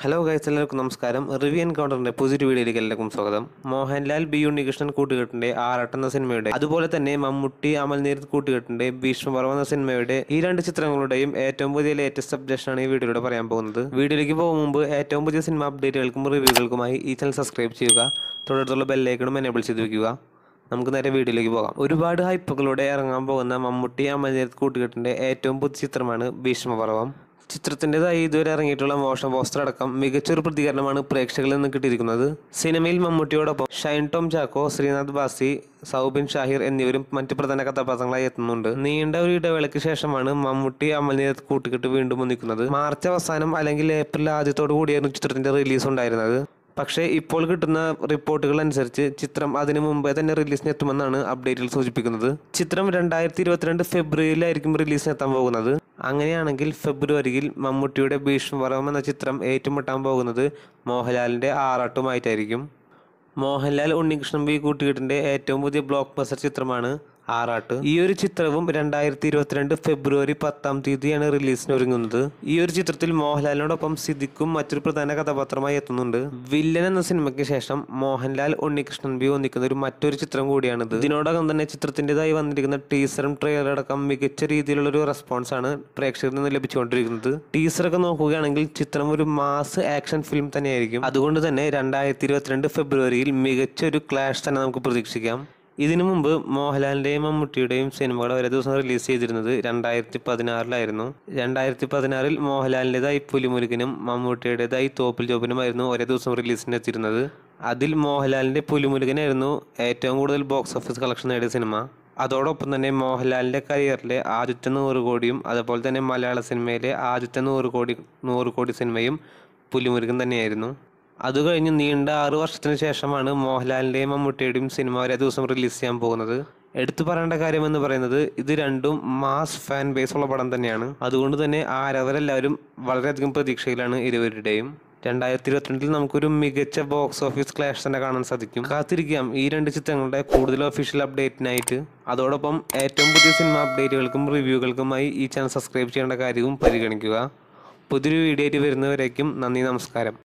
hello guys എല്ലാവർക്കും നമസ്കാരം review എൻകൗണ്ടറിന്റെ പുതിയൊരു വീഡിയോയിലേക്ക് എല്ലാവർക്കും സ്വാഗതം മോഹൻലാൽ ബി ഉണ്ണികൃഷ്ണൻ കൂട്ടുകെട്ടിന്റെ ആറാട്ട് എന്ന സിനിമയുടെ അതുപോലെ തന്നെ മമ്മൂട്ടി അമൽനീർ കൂട്ടുകെട്ടിന്റെ ഭീഷ്മപർവം എന്ന സിനിമയുടെ ഈ രണ്ട് ചിത്രങ്ങളുടെയും ഏറ്റവും പുതിയ ലേറ്റസ്റ്റ് അപ്ഡേഷൻ ആണ് ഈ വീഡിയോയിലൂടെ പറയാൻ പോകുന്നത് വീഡിയോയിലേക്ക് പോകും മുമ്പ് ഏറ്റവും പുതിയ സിനിമ അപ്ഡേറ്റുകൾക്കും റിവ്യൂകൾക്കുമായി ഈ ചാനൽ സബ്സ്ക്രൈബ് ചെയ്യുക തൊട്ടടുത്തുള്ള ബെല്ലൈക്കണും എനേബിൾ ചെയ്ത് വെക്കുക നമുക്ക് നേരെ വീഡിയോയിലേക്ക് പോകാം ഒരുപാട് ഹൈപ്പുകളോടെ ഇറങ്ങാൻ പോകുന്ന മമ്മൂട്ടി അമൽനീർ കൂട്ടുകെട്ടിന്റെ ഏറ്റവും പുതിയ ചിത്രമാണ് ഭീഷ്മപർവം ചിത്രത്തിൻ്റെതായി ഇതുവരെ ഇറങ്ങിയിട്ടുള്ള മോഷൻ പോസ്റ്റർ അടക്കം മികച്ചൊരു പ്രതികരണമാണ് പ്രേക്ഷകരിൽ നിന്ന് കിട്ടിയിരിക്കുന്നത് സിനിമയിൽ മമ്മൂട്ടിയോടൊപ്പം ഷൈൻ ടോം ചാക്കോ ശ്രീനാഥ് ബാസി സൗബിൻ ഷാഹിർ എന്നിവരും മറ്റ് പ്രധാന കഥാപാത്രങ്ങളായി എത്തുന്നുണ്ട് നീണ്ട ഒരു ഇടവേളയ്ക്ക് ശേഷമാണ് മമ്മൂട്ടി അമൽനീരത്ത് കൂട്ടുകെട്ട് വീണ്ടും ഒന്നിക്കുന്നത് മാർച്ച് അവസാനം അല്ലെങ്കിൽ ഏപ്രിൽ ആദ്യത്തോടു കൂടിയായിരുന്നു ചിത്രത്തിന്റെ റിലീസ് ഉണ്ടായിരുന്നത് പക്ഷേ ഇപ്പോൾ കിട്ടുന്ന റിപ്പോർട്ടുകൾ അനുസരിച്ച് ചിത്രം അതിനു മുമ്പേ തന്നെ റിലീസിന് എത്തുമെന്നാണ് അപ്ഡേറ്റുകൾ സൂചിപ്പിക്കുന്നത് ചിത്രം രണ്ടായിരത്തി ഇരുപത്തിരണ്ട് ഫെബ്രുവരിയിലായിരിക്കും റിലീസിന് എത്താൻ പോകുന്നത് അങ്ങനെയാണെങ്കിൽ ഫെബ്രുവരിയിൽ മമ്മൂട്ടിയുടെ ഭീഷ്മപർവം എന്ന ചിത്രം ഏറ്റുമുട്ടാൻ പോകുന്നത് മോഹൻലാലിന്റെ ആറാട്ടുമായിട്ടായിരിക്കും മോഹൻലാൽ ഉണ്ണികൃഷ്ണൻ ബി കൂട്ടുകെട്ടിന്റെ ഏറ്റവും പുതിയ ബ്ലോക്ക് ബസ്റ്റർ ചിത്രമാണ് ആറാട്ട് ഈ ഒരു ചിത്രവും രണ്ടായിരത്തി ഇരുപത്തിരണ്ട് ഫെബ്രുവരി പത്താം തീയതിയാണ് റിലീസിന് ഒരുങ്ങുന്നത് ഈ ഒരു ചിത്രത്തിൽ മോഹൻലാലിനോടൊപ്പം സിദ്ദിഖും മറ്റൊരു പ്രധാന കഥാപാത്രമായി എത്തുന്നുണ്ട് വില്ലൻ എന്ന സിനിമയ്ക്ക് ശേഷം മോഹൻലാൽ ഉണ്ണികൃഷ്ണൻ ബി ഒന്നിക്കുന്ന ഒരു മറ്റൊരു ചിത്രം കൂടിയാണിത് ഇതിനോടകം തന്നെ ചിത്രത്തിൻ്റെതായി വന്നിരിക്കുന്ന ടീസറും ട്രെയിലറും അടക്കം മികച്ച രീതിയിലുള്ള ഒരു റെസ്പോൺസ് ആണ് പ്രേക്ഷകരിൽ നിന്ന് ലഭിച്ചുകൊണ്ടിരിക്കുന്നത് ടീസറൊക്കെ നോക്കുകയാണെങ്കിൽ ചിത്രം ഒരു മാസ് ആക്ഷൻ ഫിലിം തന്നെയായിരിക്കും അതുകൊണ്ട് തന്നെ രണ്ടായിരത്തി ഇരുപത്തിരണ്ട് ഫെബ്രുവരിയിൽ മികച്ച ഒരു ക്ലാഷ് തന്നെ നമുക്ക് പ്രതീക്ഷിക്കാം ഇതിനു മുമ്പ് മോഹൻലാലിൻ്റെയും മമ്മൂട്ടിയുടെയും സിനിമകൾ ഒരേ ദിവസം റിലീസ് ചെയ്തിരുന്നത് രണ്ടായിരത്തി പതിനാറിലായിരുന്നു രണ്ടായിരത്തി പതിനാറിൽ മോഹൻലാലിൻ്റെതായി പുലിമുരുകനും മമ്മൂട്ടിയുടേതായി തോപ്പിൽ ജോബിനുമായിരുന്നു ഒരേ ദിവസം റിലീസിന് എത്തിയിരുന്നത് അതിൽ മോഹൻലാലിൻ്റെ പുലിമുരുകനായിരുന്നു ഏറ്റവും കൂടുതൽ ബോക്സ് ഓഫീസ് കളക്ഷൻ നേടിയ സിനിമ അതോടൊപ്പം തന്നെ മോഹൻലാലിൻ്റെ കരിയറിലെ ആദ്യത്തെ നൂറ് കോടിയും അതുപോലെ തന്നെ മലയാള സിനിമയിലെ ആദ്യത്തെ നൂറ് കോടി നൂറ് കോടി സിനിമയും പുലിമുരുകൻ തന്നെയായിരുന്നു അത് കഴിഞ്ഞ് നീണ്ട ആറു വർഷത്തിന് ശേഷമാണ് മോഹൻലാലിൻ്റെയും മമ്മൂട്ടിയുടെയും സിനിമ ഒരേ ദിവസം റിലീസ് ചെയ്യാൻ പോകുന്നത് എടുത്തു പറയേണ്ട കാര്യം എന്ന് പറയുന്നത് ഇത് രണ്ടും മാസ് ഫാൻ ബേസ് ഉള്ള പടം തന്നെയാണ് അതുകൊണ്ട് തന്നെ ആരവരെല്ലാവരും വളരെയധികം പ്രതീക്ഷയിലാണ് ഇരുവരുടെയും രണ്ടായിരത്തി ഇരുപത്തിരണ്ടിൽ നമുക്കൊരു മികച്ച ബോക്സ് ഓഫീസ് ക്ലാഷ് തന്നെ കാണാൻ സാധിക്കും കാത്തിരിക്കാം ഈ രണ്ട് ചിത്രങ്ങളുടെ കൂടുതൽ ഒഫീഷ്യൽ അപ്ഡേറ്റിനായിട്ട് അതോടൊപ്പം ഏറ്റവും പുതിയ സിനിമ അപ്ഡേറ്റുകൾക്കും റിവ്യൂകൾക്കുമായി ഈ ചാനൽ സബ്സ്ക്രൈബ് ചെയ്യേണ്ട കാര്യവും പരിഗണിക്കുക പുതിയൊരു വീഡിയോ ആയിട്ട് വരുന്നവരേക്കും നന്ദി നമസ്കാരം